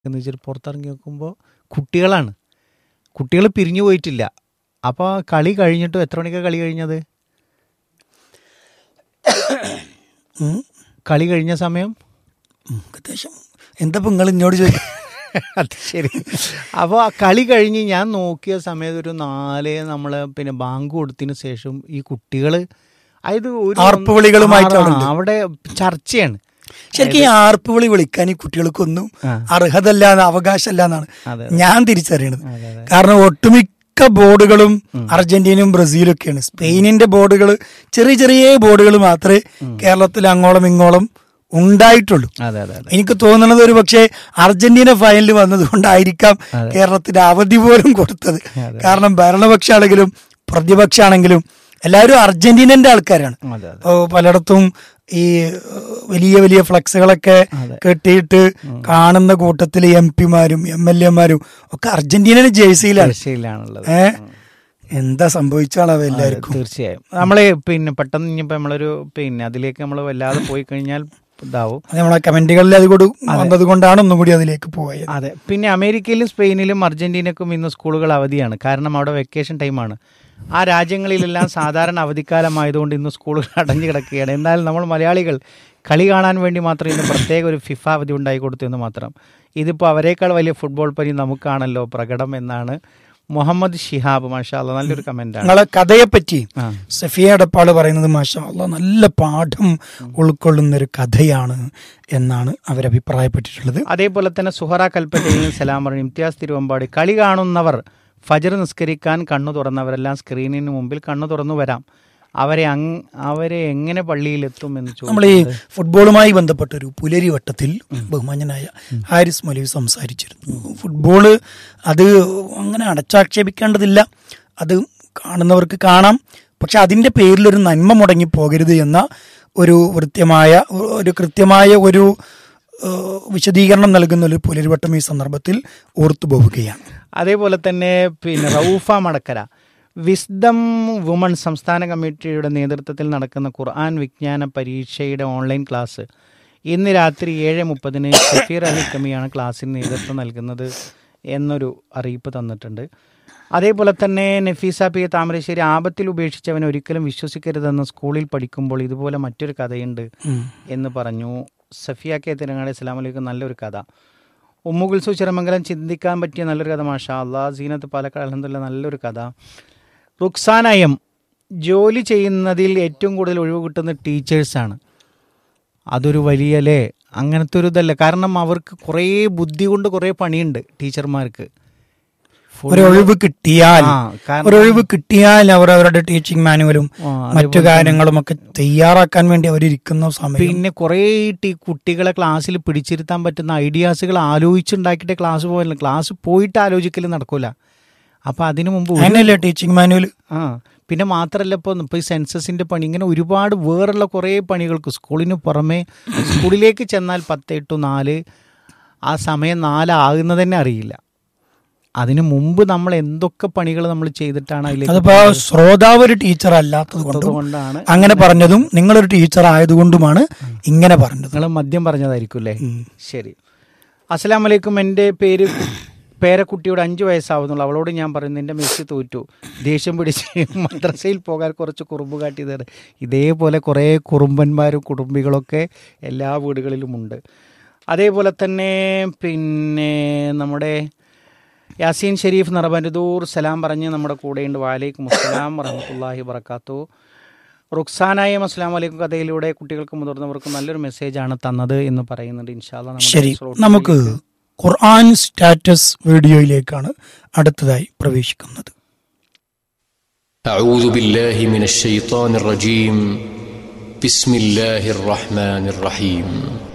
എന്ന് വെച്ചിട്ട് പുറത്തിറങ്ങി നോക്കുമ്പോൾ കുട്ടികളാണ് കുട്ടികൾ പിരിഞ്ഞു പോയിട്ടില്ല അപ്പോൾ കളി കഴിഞ്ഞിട്ട് എത്ര മണിക്കാണ് കളി കഴിഞ്ഞത് ഉം. കളി കഴിഞ്ഞ സമയം ഉം, ഏകദേശം എന്താ ഇപ്പൊ നിങ്ങൾ എന്നോട് ചോദിക്കും അത് ശരി അപ്പോൾ ആ കളി കഴിഞ്ഞ് ഞാൻ നോക്കിയ സമയത്ത് ഒരു നാല് നമ്മൾ പിന്നെ ബാങ്ക് കൊടുത്തതിന് ശേഷം ഈ കുട്ടികൾ അതായത് ഒരു ആർപ്പുവിളികളുമായിട്ട് അവിടെ ആ, ഉണ്ട്. അവിടെ ചർച്ചയാണ് ശരിക്കും ഈ ആർപ്പ് വിളി വിളിക്കാൻ ഈ കുട്ടികൾക്കൊന്നും ആ. അർഹതല്ല അവകാശമല്ല എന്നാണ് അതെ, ഞാൻ തിരിച്ചറിയണത് അതെ, അതെ. കാരണം ഒട്ടുമിക്ക ബോർഡുകളും അർജന്റീനയും ബ്രസീലും ഒക്കെയാണ് സ്പെയിനിന്റെ ബോർഡുകൾ ചെറിയ ചെറിയ ബോർഡുകൾ മാത്രമേ കേരളത്തിൽ അങ്ങോളം ഇങ്ങോളം ഉണ്ടായിട്ടുള്ളൂ അതെ അതെ അതെ എനിക്ക് തോന്നുന്നത് ഒരു പക്ഷേ അർജന്റീന ഫൈനലിൽ വന്നത് കൊണ്ടായിരിക്കാം അതെ. കേരളത്തിന് അവധി പോലും കൊടുത്തത് അതെ. കാരണം ഭരണപക്ഷാണെങ്കിലും പ്രതിപക്ഷാണെങ്കിലും എല്ലാവരും അർജന്റീനന്റെ ആൾക്കാരാണ് അതെ അതെ ഓ, പലയിടത്തും ഈ ഏഹ്, വലിയ വലിയ ഫ്ലക്സുകളൊക്കെ അതെ. കെട്ടിയിട്ട് കാണുന്ന കൂട്ടത്തിൽ എം പിമാരും എം എൽ എമാരും ഒക്കെ അർജന്റീനയുടെ ജേഴ്സിയിലാണ് റഷ്യയിലാണുള്ളത് ഏ എന്താ സംഭവിച്ചാളാവ എല്ലാവർക്കും തീർച്ചയായും നമ്മളെ പിന്നെ പെട്ടെന്ന് ഇനിയിപ്പോൾ നമ്മളൊരു പിന്നെ അതിലേക്ക് നമ്മൾ വല്ലാതെ പോയി കഴിഞ്ഞാൽ ഇതാവും അത് നമ്മളെ കമന്റുകളിൽ അത് കൂടി വന്നത് കൊണ്ടാണ് ഒന്നും കൂടി അതിലേക്ക് പോയത് അതെ പിന്നെ അമേരിക്കയിലും സ്പെയിനിലും അർജന്റീനക്കും ഇന്ന് സ്കൂളുകൾ അവധിയാണ് കാരണം അവിടെ വെക്കേഷൻ ടൈമാണ് ആ രാജ്യങ്ങളിലെല്ലാം സാധാരണ അവധിക്കാലമായതുകൊണ്ട് ഇന്ന് സ്കൂളുകൾ അടഞ്ഞു കിടക്കുകയാണ് എന്നാലും നമ്മൾ മലയാളികൾ കളി കാണാൻ വേണ്ടി മാത്രം ഇന്ന് പ്രത്യേക ഒരു ഫിഫ അവധി ഉണ്ടായി കൊടുത്തു എന്ന് മാത്രം ഇതിപ്പോൾ അവരെക്കാൾ വലിയ ഫുട്ബോൾ പരി നമുക്കാണല്ലോ പ്രകടം എന്നാണ് മുഹമ്മദ് ഷിഹാബ് മാഷാല്ല നല്ലൊരു കമൻ്റാണ് നിങ്ങളെ കഥയെ പറ്റി ആ സഫിയ അടപ്പാള് പറയുന്നത് മാഷാ അള്ളാ നല്ല പാഠം ഉൾക്കൊള്ളുന്ന ഒരു കഥയാണ് എന്നാണ് അവർ അഭിപ്രായപ്പെട്ടിട്ടുള്ളത് അതേപോലെ തന്നെ സുഹറ കൽപ്പറ്റയും സലാം പറഞ്ഞു ഇംതിയാസ് തിരുവമ്പാടി കളി കാണുന്നവർ ഫജർ നിസ്കരിക്കാൻ കണ്ണു തുറന്നവരെല്ലാം സ്ക്രീനിന് മുമ്പിൽ കണ്ണു തുറന്നു വരാം അവരെ അങ് അവരെ എങ്ങനെ പള്ളിയിലെത്തും എന്ന് നമ്മൾ ഈ ചോദിച്ചു ഫുട്ബോളുമായി ബന്ധപ്പെട്ട ഒരു പുലരി വട്ടത്തിൽ ബഹുമാന്യനായ ഹാരിസ് മൊലി സംസാരിച്ചിരുന്നു ഫുട്ബോള് അത് അങ്ങനെ അടച്ചാക്ഷേപിക്കേണ്ടതില്ല അത് കാണുന്നവർക്ക് കാണാം പക്ഷെ അതിന്റെ പേരിൽ ഒരു നന്മ മുടങ്ങി പോകരുത് എന്ന ഒരു കൃത്യമായ ഒരു കൃത്യമായ ഒരു ഏഹ്, വിശദീകരണം നൽകുന്ന ഒരു പുലരിവട്ടം ഈ സന്ദർഭത്തിൽ ഓർത്തു പോവുകയാണ് അതേപോലെ തന്നെ പിന്നെ റൌഫ മടക്കര വിസ്ഡം വുമൺ സംസ്ഥാന കമ്മിറ്റിയുടെ നേതൃത്വത്തിൽ നടക്കുന്ന ഖുർആൻ വിജ്ഞാന പരീക്ഷയുടെ ഓൺലൈൻ ക്ലാസ് ഇന്ന് രാത്രി ഏഴ് മുപ്പതിന് ഷഫീർ അലി കമിയാണ് ക്ലാസ്സിന് നേതൃത്വം നൽകുന്നത് എന്നൊരു അറിയിപ്പ് തന്നിട്ടുണ്ട് അതേപോലെ തന്നെ നഫീസ പി എ താമരശ്ശേരി ആപത്തിൽ ഉപേക്ഷിച്ചവനെ ഒരിക്കലും വിശ്വസിക്കരുതെന്ന് സ്കൂളിൽ പഠിക്കുമ്പോൾ ഇതുപോലെ മറ്റൊരു കഥയുണ്ട് എന്ന് പറഞ്ഞു സഫിയ കെ തിരങ്ങാടി ഇസ്ലാം അലൈക്കും നല്ലൊരു കഥ ഉമ്മുകുൽസു ചിറമംഗലം ചിന്തിക്കാൻ പറ്റിയ നല്ലൊരു കഥ മാഷാ അള്ളാ സീനത്ത് പാലക്കാട് അലഹദില്ല നല്ലൊരു കഥ റുക്സാന എം ജോലി ചെയ്യുന്നതിൽ ഏറ്റവും കൂടുതൽ ഒഴിവ് കിട്ടുന്ന ടീച്ചേഴ്സാണ് അതൊരു വലിയ അല്ലേ അങ്ങനത്തെ ഒരു ഇതല്ല കാരണം അവർക്ക് കുറേ ബുദ്ധി കൊണ്ട് കുറേ പണിയുണ്ട് ടീച്ചർമാർക്ക് ഒരു ഒഴിവ് കിട്ടിയാൽ ആ, കാരണം- ഒരു ഒഴിവ് കിട്ടിയാൽ അവർ അവരുടെ ടീച്ചിങ് മാനുവലും ആ, മറ്റു കാര്യങ്ങളും ഒക്കെ തയ്യാറാക്കാൻ വേണ്ടി അവരിയ്ക്കുന്ന സമയം പിന്നെ കുറേ ടീ കുട്ടികളെ ക്ലാസ്സിൽ പിടിച്ചിരുത്താൻ പറ്റുന്ന ഐഡിയാസുകൾ ആലോചിച്ചുണ്ടാക്കിയിട്ട് ക്ലാസ് പോയല്ല ക്ലാസ് പോയിട്ട് ആലോചിക്കൽ നടക്കൂല അപ്പം അതിനു മുമ്പ് ഒരു- അങ്ങനെയല്ലേ ടീച്ചിങ് മാനുവൽ ആ പിന്നെ മാത്രമല്ല ഇപ്പോൾ ഇപ്പോൾ ഈ സെൻസസിൻ്റെ പണി ഇങ്ങനെ ഒരുപാട് വേറുള്ള കുറേ പണികൾക്ക് സ്കൂളിന് പുറമെ സ്കൂളിലേക്ക് ചെന്നാൽ പത്ത് ടു നാല് ആ സമയം നാലാകുന്നത് തന്നെ അറിയില്ല അതിനു മുമ്പ് നമ്മൾ എന്തൊക്കെ പണികൾ നമ്മൾ ചെയ്തിട്ടാണ് അതിലേക്ക് അതിപ്പോ ശ്രോതാവ് ഒരു ടീച്ചർ അല്ലാത്തത് കൊണ്ടും കൊണ്ടാണ് അങ്ങനെ പറഞ്ഞതും നിങ്ങളൊരു ടീച്ചർ ആയതുകൊണ്ടുമാണ് ഇങ്ങനെ പറഞ്ഞത് നിങ്ങൾ മദ്യം പറഞ്ഞതായിരിക്കും അല്ലേ ശരി അസ്സലാം വലൈക്കും എൻ്റെ പേര് പേരക്കുട്ടിയോട് അഞ്ച് വയസ്സാവുന്നുള്ളൂ അവളോട് ഞാൻ പറയുന്നു എൻ്റെ മെസ്സി തോറ്റു ദേഷ്യം പിടിച്ച് മദ്രസയിൽ പോകാൻ കുറച്ച് കുറുമ്പ് കാട്ടിയതാണ് ഇതേപോലെ കുറേ കുറുമ്പന്മാരും കുടുംബികളൊക്കെ എല്ലാ വീടുകളിലുമുണ്ട് അതേപോലെ തന്നെ പിന്നെ നമ്മുടെ യാസീൻ ഷെരീഫ് നറബൻദൂർ സലാം പറഞ്ഞ് നമ്മുടെ കൂടെയുണ്ട് വാലൈക്കും അസ്സലാം വറഹമത്തല്ലാഹി വബർക്കാത്തു റുക്സാനായും അസ്സാം വലൈക്കും കഥയിലൂടെ കുട്ടികൾക്കും മുതിർന്നവർക്കും നല്ലൊരു മെസ്സേജാണ് തന്നത് എന്ന് പറയുന്നുണ്ട് ഇൻഷാല്ല നമ്മുടെ ശരി സ്ലോട്ടിലേക്ക് നമുക്ക് ഖുർആൻ സ്റ്റാറ്റസ് വീഡിയോയിലേക്കാണ് അടുത്തതായി പ്രവേശിക്കുന്നത് أعوذ بالله من الشيطان الرجيم بسم الله الرحمن الرحيم